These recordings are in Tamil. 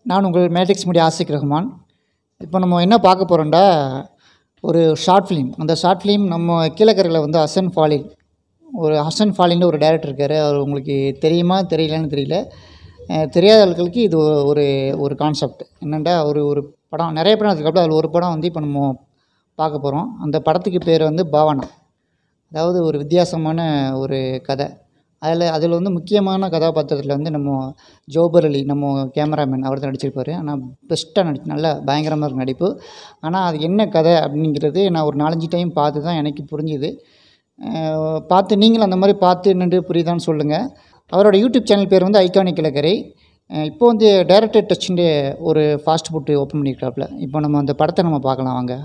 நான் உங்கள் மேட்ரிக்ஸ் மீடியா ஆசிக் ரஹ்மான் இப்போ நம்ம என்ன பார்க்க போகிறோம்டா ஒரு ஷார்ட் ஃபிலிம் அந்த ஷார்ட் ஃபிலிம் நம்ம கீழக்கரையில் வந்து ஹசன் ஃபாலில் ஒரு ஹசன் ஃபாலின்னு ஒரு டேரக்டர் இருக்கார் அவர் உங்களுக்கு தெரியுமா தெரியலன்னு தெரியல அஹ் தெரியாத ஆட்களுக்கு இது ஒரு- ஒரு ஒரு கான்செப்ட் என்னென்னா ஒரு ஒரு படம் நிறைய படம் அதுக்கப்புறம் அதில் ஒரு படம் வந்து இப்போ நம்ம பார்க்க போகிறோம் அந்த படத்துக்கு பேர் வந்து பாவனா அதாவது ஒரு வித்தியாசமான ஒரு கதை அதில் அதில் வந்து முக்கியமான கதாபாத்திரத்தில் வந்து நம்ம ஜோபர் அலி நம்ம கேமராமேன் அவர் தான் நடிச்சிருப்பார் ஆனால் பெஸ்ட்டாக நடிச்சு நல்லா பயங்கரமாக இருக்கும் நடிப்பு ஆனால் அது என்ன கதை அப்படிங்கிறது நான் ஒரு நாலஞ்சு டைம் பார்த்து தான் எனக்கு புரிஞ்சுது அஹ் பார்த்து நீங்களும் அந்த மாதிரி பார்த்து என்னென்று புரியுதான்னு சொல்லுங்கள் அவரோட யூடியூப் சேனல் பேர் வந்து ஐகானிக் கிழக்கரை அஹ் இப்போ வந்து டேரக்டர் டச்சுண்டு ஒரு ஃபாஸ்ட் ஃபுட்டு ஓப்பன் பண்ணியிருக்காப்புல இப்போ நம்ம அந்த படத்தை நம்ம பார்க்கலாம் வாங்க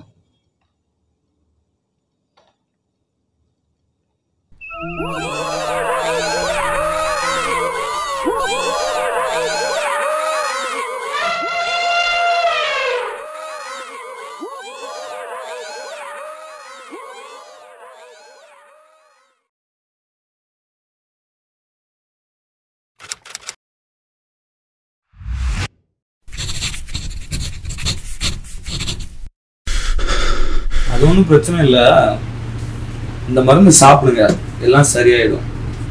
அது ஒன்றும் பிரச்சனை இல்லை இந்த மருந்து சாப்பிடுங்க எல்லாம் சரியாயிடும்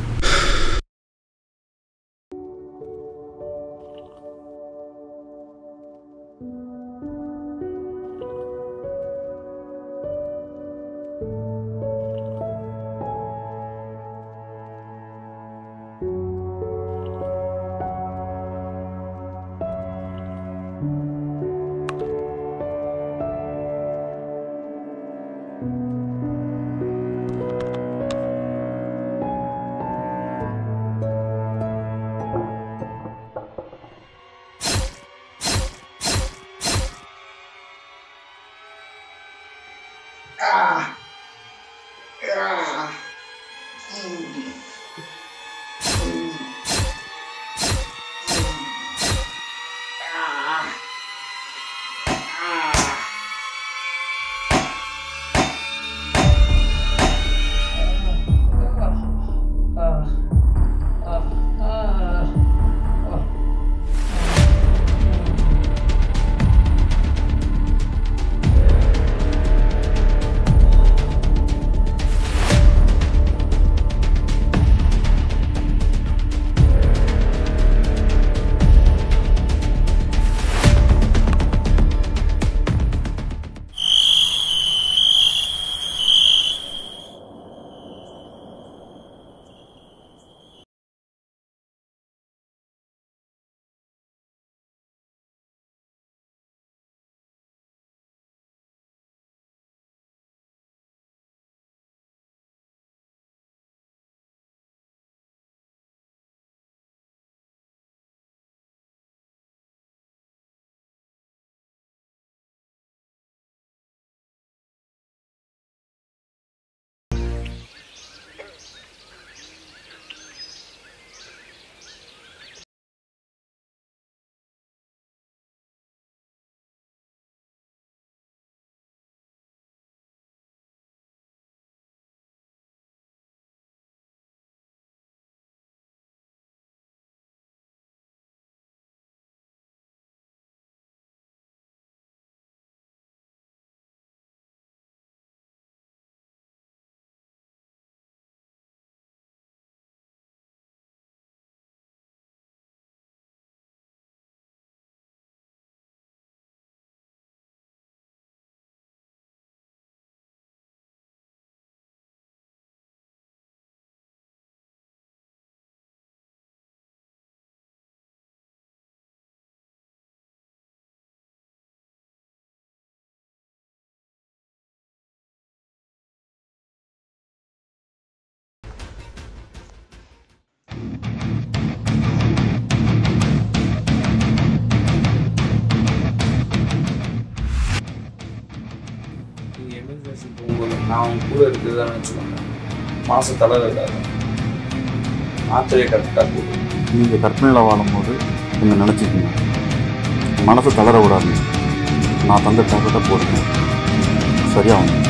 நீங்க எமர்ஜென்சி போகும்போது நான் உங்க கூட இருக்கிறதான்னு வச்சுக்கோங்க மாச தளர இருக்காது மாத்திரையை கரெக்டாக போடும் நீங்கள் கற்பனையில் வாழும்போது என்னை நினச்சிக்கங்க மனசை தளர விடாதீங்க நான் தந்த டேப்லெட்டை போடுங்க சரியாகும்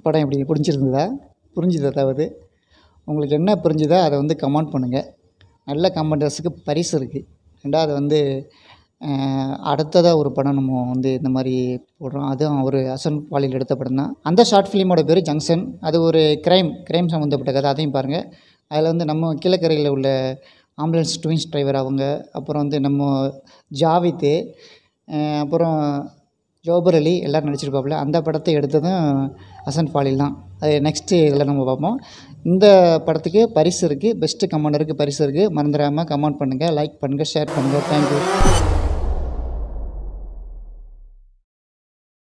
படம் எப்படி பிடிச்சிருந்ததா புரிஞ்சுதா அதாவது உங்களுக்கு என்ன புரிஞ்சுதோ அதை வந்து கமெண்ட் பண்ணுங்கள் நல்ல கமெண்டர்ஸுக்கு பரிசு இருக்குது ரெண்டாவது வந்து அஹ், அடுத்ததாக ஒரு படம் நம்ம வந்து இந்த மாதிரி போடுறோம் அதுவும் ஒரு அசன் பாலியில் எடுத்த படம் தான் அந்த ஷார்ட் ஃபிலிமோட பேர் ஜங்ஷன் அது ஒரு க்ரைம் க்ரைம் சம்மந்தப்பட்ட கதை அதையும் பாருங்கள் அதில் வந்து நம்ம கீழக்கரையில் உள்ள ஆம்புலன்ஸ் ட்வின்ஸ் டிரைவர் அவங்க அப்புறம் வந்து நம்ம ஜாவித்து அஹ், அப்புறம் ஜோபர் அலி எல்லோரும் நடிச்சிருப்பாப்புல அந்த படத்தை எடுத்ததும் ஹசன் ஃபாலில் தான் அது நெக்ஸ்ட்டு இதில் நம்ம பார்ப்போம் இந்த படத்துக்கு பரிசு இருக்குது பெஸ்ட்டு கமெண்டருக்கு பரிசு இருக்குது மறந்துடாமல் கமெண்ட் பண்ணுங்கள் லைக் பண்ணுங்கள் ஷேர் பண்ணுங்கள் தேங்க்யூ